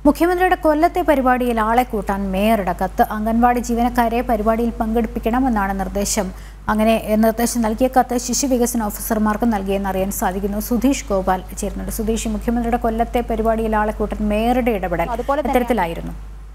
മുഖ്യമന്ത്രിയുടെ കൊല്ലത്തെ പരിപാടിയിൽ ആളെ കൂട്ടാൻ മേയറുടെ കത്ത് അംഗൻവാടി ജീവനക്കാരെ പരിപാടിയിൽ പങ്കെടുപ്പിക്കണമെന്നാണ് നിർദ്ദേശം അങ്ങനെ നിർദ്ദേശം നൽകിയ കത്ത് ശിശു വികസന ഓഫീസർമാർക്ക് നൽകിയെന്ന് അറിയാൻ സാധിക്കുന്നു സുധീഷ് ഗോപാൽ ചേരുന്നുണ്ട് സുധീഷ് മുഖ്യമന്ത്രിയുടെ കൊല്ലത്തെ പരിപാടിയിൽ ആളെ കൂട്ടാൻ മേയറുടെ ഇടപെടൽ അതുപോലെ തന്നെ- ഇത്തരത്തിലായിരുന്നു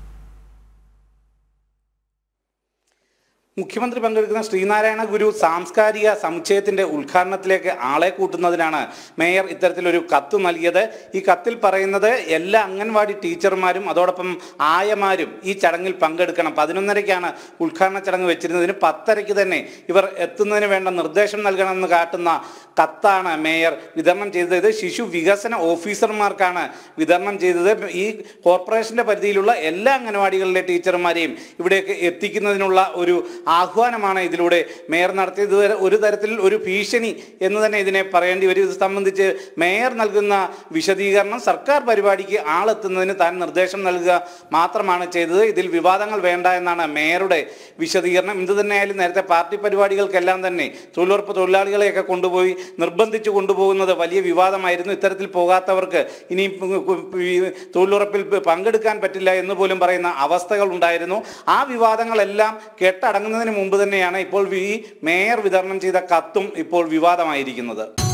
മുഖ്യമന്ത്രി പങ്കെടുക്കുന്ന ശ്രീനാരായണ ഗുരു സാംസ്കാരിക സമുച്ചയത്തിന്റെ ഉദ്ഘാടനത്തിലേക്ക് ആളെ കൂട്ടുന്നതിനാണ് മേയർ ഇത്തരത്തിലൊരു കത്ത് നൽകിയത് ഈ കത്തിൽ പറയുന്നത് എല്ലാ അംഗൻവാടി ടീച്ചർമാരും അതോടൊപ്പം ആയമാരും ഈ ചടങ്ങിൽ പങ്കെടുക്കണം പതിനൊന്നരയ്ക്കാണ് ഉദ്ഘാടന ചടങ്ങ് വെച്ചിരുന്നതിന് പത്തരയ്ക്ക് തന്നെ ഇവർ എത്തുന്നതിന് വേണ്ട നിർദ്ദേശം നൽകണമെന്ന് കാട്ടുന്ന കത്താണ് മേയർ വിതരണം ചെയ്തത് ഇത് ശിശു വികസന ഓഫീസർമാർക്കാണ് വിതരണം ചെയ്തത് ഈ കോർപ്പറേഷന്റെ പരിധിയിലുള്ള എല്ലാ അംഗനവാടികളിലെ ടീച്ചർമാരെയും ഇവിടേക്ക് എത്തിക്കുന്നതിനുള്ള ഒരു ആഹ്വാനമാണ് ഇതിലൂടെ മേയർ നടത്തിയത് ഇത് ഒരു തരത്തിൽ ഒരു ഭീഷണി എന്ന് തന്നെ ഇതിനെ പറയേണ്ടി വരും ഇത് സംബന്ധിച്ച് മേയർ നൽകുന്ന വിശദീകരണം സർക്കാർ പരിപാടിക്ക് ആളെത്തുന്നതിന് താൻ നിർദ്ദേശം നൽകുക മാത്രമാണ് ചെയ്തത് ഇതിൽ വിവാദങ്ങൾ വേണ്ട എന്നാണ് മേയറുടെ വിശദീകരണം എന്ത് തന്നെയായാലും നേരത്തെ പാർട്ടി പരിപാടികൾക്കെല്ലാം തന്നെ തൊഴിലുറപ്പ് തൊഴിലാളികളെയൊക്കെ കൊണ്ടുപോയി നിർബന്ധിച്ചു കൊണ്ടുപോകുന്നത് വലിയ വിവാദമായിരുന്നു ഇത്തരത്തിൽ പോകാത്തവർക്ക് ഇനി ഈ തൊഴിലുറപ്പിൽ പങ്കെടുക്കാൻ പറ്റില്ല എന്ന് പോലും പറയുന്ന അവസ്ഥകൾ ഉണ്ടായിരുന്നു ആ വിവാദങ്ങളെല്ലാം കെട്ടടങ്ങുന്നതിന് മുമ്പ് തന്നെയാണ് ഇപ്പോൾ ഈ മേയർ വിതരണം ചെയ്ത കത്തും ഇപ്പോൾ വിവാദമായിരിക്കുന്നത്